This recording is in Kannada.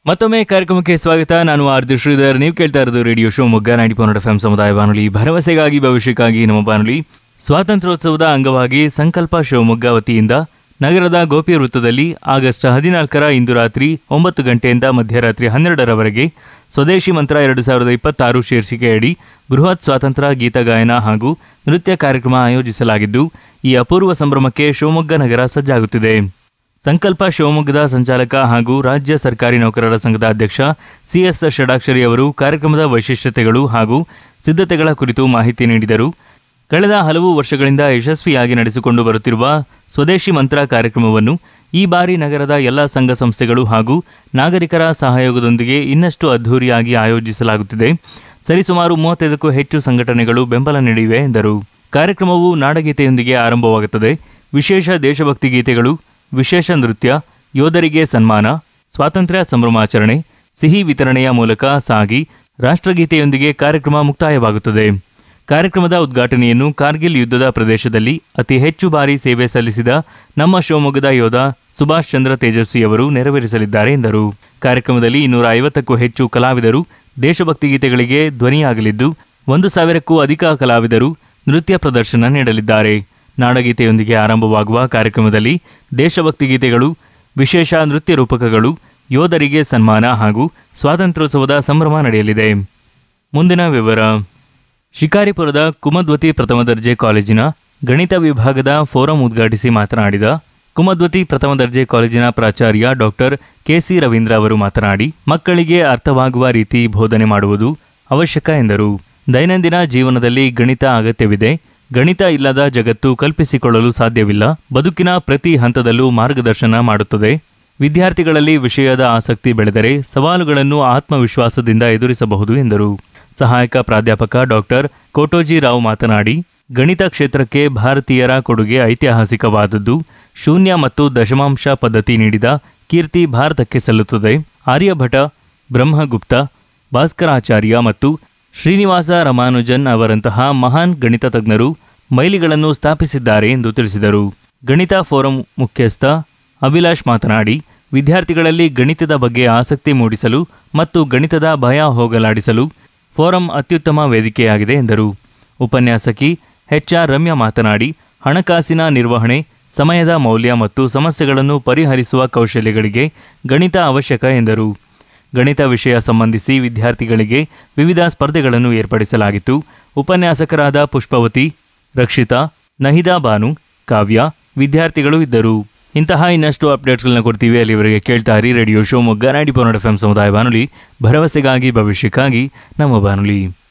ಮತ್ತೊಮ್ಮೆ ಕಾರ್ಯಕ್ರಮಕ್ಕೆ ಸ್ವಾಗತ ನಾನು ಆರ್ಜು ಶ್ರೀಧರ್ ನೀವು ಕೇಳ್ತಾ ಇರೋದು radio Shivamogga ninety point F ಸಮುದಾಯ ಬಾನುಲಿ ಭರವಸೆಗಾಗಿ ಭವಿಷ್ಯಕ್ಕಾಗಿ ನಮ್ಮ ಬಾನುಲಿ ಸ್ವಾತಂತ್ರ್ಯೋತ್ಸವದ ಅಂಗವಾಗಿ ಸಂಕಲ್ಪ ಶಿವಮೊಗ್ಗ ವತಿಯಿಂದ ನಗರದ ಗೋಪಿ ವೃತ್ತದಲ್ಲಿ ಆಗಸ್ಟ್ ಹದಿನಾಲ್ಕರ ಇಂದು ರಾತ್ರಿ ಒಂಬತ್ತು ಗಂಟೆಯಿಂದ ಮಧ್ಯರಾತ್ರಿ ಹನ್ನೆರಡರವರೆಗೆ ಸ್ವದೇಶಿ ಮಂತ್ರ ಎರಡು ಸಾವಿರದ ಇಪ್ಪತ್ತಾರು ಶೀರ್ಷಿಕೆಯಡಿ ಬೃಹತ್ ಸ್ವಾತಂತ್ರ್ಯ ಗೀತಗಾಯನ ಹಾಗೂ ನೃತ್ಯ ಕಾರ್ಯಕ್ರಮ ಆಯೋಜಿಸಲಾಗಿದ್ದು ಈ ಅಪೂರ್ವ ಸಂಭ್ರಮಕ್ಕೆ ಶಿವಮೊಗ್ಗ ನಗರ ಸಜ್ಜಾಗುತ್ತಿದೆ ಸಂಕಲ್ಪ ಶಿವಮೊಗ್ಗದ ಸಂಚಾಲಕ ಹಾಗೂ ರಾಜ್ಯ ಸರ್ಕಾರಿ ನೌಕರರ ಸಂಘದ ಅಧ್ಯಕ್ಷ ಸಿಎಸ್ ಷಡಾಕ್ಷರಿ ಅವರು ಕಾರ್ಯಕ್ರಮದ ವೈಶಿಷ್ಟ್ಯತೆಗಳು ಹಾಗೂ ಸಿದ್ಧತೆಗಳ ಕುರಿತು ಮಾಹಿತಿ ನೀಡಿದರು ಕಳೆದ ಹಲವು ವರ್ಷಗಳಿಂದ ಯಶಸ್ವಿಯಾಗಿ ನಡೆಸಿಕೊಂಡು ಬರುತ್ತಿರುವ ಸ್ವದೇಶಿ ಮಂತ್ರ ಕಾರ್ಯಕ್ರಮವನ್ನು ಈ ಬಾರಿ ನಗರದ ಎಲ್ಲ ಸಂಘ ಸಂಸ್ಥೆಗಳು ಹಾಗೂ ನಾಗರಿಕರ ಸಹಯೋಗದೊಂದಿಗೆ ಇನ್ನಷ್ಟು ಅದ್ಧೂರಿಯಾಗಿ ಆಯೋಜಿಸಲಾಗುತ್ತಿದೆ ಸರಿಸುಮಾರು ಮೂವತ್ತೈದಕ್ಕೂ ಹೆಚ್ಚು ಸಂಘಟನೆಗಳು ಬೆಂಬಲ ನೀಡಿವೆ ಎಂದರು ಕಾರ್ಯಕ್ರಮವು ನಾಡಗೀತೆಯೊಂದಿಗೆ ಆರಂಭವಾಗುತ್ತದೆ ವಿಶೇಷ ದೇಶಭಕ್ತಿ ಗೀತೆಗಳು ವಿಶೇಷ ನೃತ್ಯ ಯೋಧರಿಗೆ ಸನ್ಮಾನ ಸ್ವಾತಂತ್ರ್ಯ ಸಂಭ್ರಮಾಚರಣೆ ಸಿಹಿ ವಿತರಣೆಯ ಮೂಲಕ ಸಾಗಿ ರಾಷ್ಟ್ರಗೀತೆಯೊಂದಿಗೆ ಕಾರ್ಯಕ್ರಮ ಮುಕ್ತಾಯವಾಗುತ್ತದೆ ಕಾರ್ಯಕ್ರಮದ ಉದ್ಘಾಟನೆಯನ್ನು ಕಾರ್ಗಿಲ್ ಯುದ್ಧದ ಪ್ರದೇಶದಲ್ಲಿ ಅತಿ ಹೆಚ್ಚು ಬಾರಿ ಸೇವೆ ಸಲ್ಲಿಸಿದ ನಮ್ಮ ಶಿವಮೊಗ್ಗದ ಯೋಧ ಸುಭಾಷ್ ಚಂದ್ರ ತೇಜಸ್ವಿ ಅವರು ನೆರವೇರಿಸಲಿದ್ದಾರೆ ಎಂದರು ಕಾರ್ಯಕ್ರಮದಲ್ಲಿ ಇನ್ನೂರ ಐವತ್ತಕ್ಕೂ ಹೆಚ್ಚು ಕಲಾವಿದರು ದೇಶಭಕ್ತಿ ಗೀತೆಗಳಿಗೆ ಧ್ವನಿಯಾಗಲಿದ್ದು ಒಂದು ಸಾವಿರಕ್ಕೂ ಅಧಿಕ ಕಲಾವಿದರು ನೃತ್ಯ ಪ್ರದರ್ಶನ ನೀಡಲಿದ್ದಾರೆ ನಾಡಗೀತೆಯೊಂದಿಗೆ ಆರಂಭವಾಗುವ ಕಾರ್ಯಕ್ರಮದಲ್ಲಿ ದೇಶಭಕ್ತಿ ಗೀತೆಗಳು ವಿಶೇಷ ನೃತ್ಯ ರೂಪಕಗಳು ಯೋಧರಿಗೆ ಸನ್ಮಾನ ಹಾಗೂ ಸ್ವಾತಂತ್ರ್ಯೋತ್ಸವದ ಸಂಭ್ರಮ ನಡೆಯಲಿದೆ ಮುಂದಿನ ವಿವರ ಶಿಕಾರಿಪುರದ ಕುಮದ್ವತಿ ಪ್ರಥಮ ದರ್ಜೆ ಕಾಲೇಜಿನ ಗಣಿತ ವಿಭಾಗದ ಫೋರಂ ಉದ್ಘಾಟಿಸಿ ಮಾತನಾಡಿದ ಕುಮದ್ವತಿ ಪ್ರಥಮ ದರ್ಜೆ ಕಾಲೇಜಿನ ಪ್ರಾಚಾರ್ಯ ಡಾಕ್ಟರ್ ಕೆಸಿ ರವೀಂದ್ರ ಅವರು ಮಾತನಾಡಿ ಮಕ್ಕಳಿಗೆ ಅರ್ಥವಾಗುವ ರೀತಿ ಬೋಧನೆ ಮಾಡುವುದು ಅವಶ್ಯಕ ಎಂದರು ದೈನಂದಿನ ಜೀವನದಲ್ಲಿ ಗಣಿತ ಅಗತ್ಯವಿದೆ ಗಣಿತ ಇಲ್ಲದ ಜಗತ್ತು ಕಲ್ಪಿಸಿಕೊಳ್ಳಲು ಸಾಧ್ಯವಿಲ್ಲ ಬದುಕಿನ ಪ್ರತಿ ಹಂತದಲ್ಲೂ ಮಾರ್ಗದರ್ಶನ ಮಾಡುತ್ತದೆ ವಿದ್ಯಾರ್ಥಿಗಳಲ್ಲಿ ವಿಷಯದ ಆಸಕ್ತಿ ಬೆಳೆದರೆ ಸವಾಲುಗಳನ್ನು ಆತ್ಮವಿಶ್ವಾಸದಿಂದ ಎದುರಿಸಬಹುದು ಎಂದರು ಸಹಾಯಕ ಪ್ರಾಧ್ಯಾಪಕ ಡಾಕ್ಟರ್ ಕೋಟೋಜಿ ರಾವ್ ಮಾತನಾಡಿ ಗಣಿತ ಕ್ಷೇತ್ರಕ್ಕೆ ಭಾರತೀಯರ ಕೊಡುಗೆ ಐತಿಹಾಸಿಕವಾದದ್ದು ಶೂನ್ಯ ಮತ್ತು ದಶಮಾಂಶ ಪದ್ಧತಿ ನೀಡಿದ ಕೀರ್ತಿ ಭಾರತಕ್ಕೆ ಸಲ್ಲುತ್ತದೆ ಆರ್ಯಭಟ ಬ್ರಹ್ಮಗುಪ್ತ ಭಾಸ್ಕರಾಚಾರ್ಯ ಮತ್ತು ಶ್ರೀನಿವಾಸ ರಮಾನುಜನ್ ಅವರಂತಹ ಮಹಾನ್ ಗಣಿತ ತಜ್ಞರು ಮೈಲಿಗಳನ್ನು ಸ್ಥಾಪಿಸಿದ್ದಾರೆ ಎಂದು ತಿಳಿಸಿದರು ಗಣಿತ ಫೋರಂ ಮುಖ್ಯಸ್ಥ ಅಭಿಲಾಷ್ ಮಾತನಾಡಿ ವಿದ್ಯಾರ್ಥಿಗಳಲ್ಲಿ ಗಣಿತದ ಬಗ್ಗೆ ಆಸಕ್ತಿ ಮೂಡಿಸಲು ಮತ್ತು ಗಣಿತದ ಭಯ ಹೋಗಲಾಡಿಸಲು ಫೋರಂ ಅತ್ಯುತ್ತಮ ವೇದಿಕೆಯಾಗಿದೆ ಎಂದರು ಉಪನ್ಯಾಸಕಿ ಎಚ್ಆರ್ ರಮ್ಯಾ ಮಾತನಾಡಿ ಹಣಕಾಸಿನ ನಿರ್ವಹಣೆ ಸಮಯದ ಮೌಲ್ಯ ಮತ್ತು ಸಮಸ್ಯೆಗಳನ್ನು ಪರಿಹರಿಸುವ ಕೌಶಲ್ಯಗಳಿಗೆ ಗಣಿತ ಅವಶ್ಯಕ ಎಂದರು ಗಣಿತ ವಿಷಯ ಸಂಬಂಧಿಸಿ ವಿದ್ಯಾರ್ಥಿಗಳಿಗೆ ವಿವಿಧ ಸ್ಪರ್ಧೆಗಳನ್ನು ಏರ್ಪಡಿಸಲಾಗಿತ್ತು ಉಪನ್ಯಾಸಕರಾದ ಪುಷ್ಪವತಿ ರಕ್ಷಿತಾ ನಹಿದಾ ಬಾನು ಕಾವ್ಯ ವಿದ್ಯಾರ್ಥಿಗಳು ಇದ್ದರು ಇಂತಹ ಇನ್ನಷ್ಟು ಅಪ್ಡೇಟ್ಸ್ಗಳನ್ನ ಕೊಡ್ತೀವಿ ಅಲ್ಲಿವರೆಗೆ ಕೇಳ್ತಾ ಇರಿ radio Shivamogga ninety F M ಸಮುದಾಯ ಬಾನುಲಿ ಭರವಸೆಗಾಗಿ ಭವಿಷ್ಯಕ್ಕಾಗಿ ನಮ್ಮ ಬಾನುಲಿ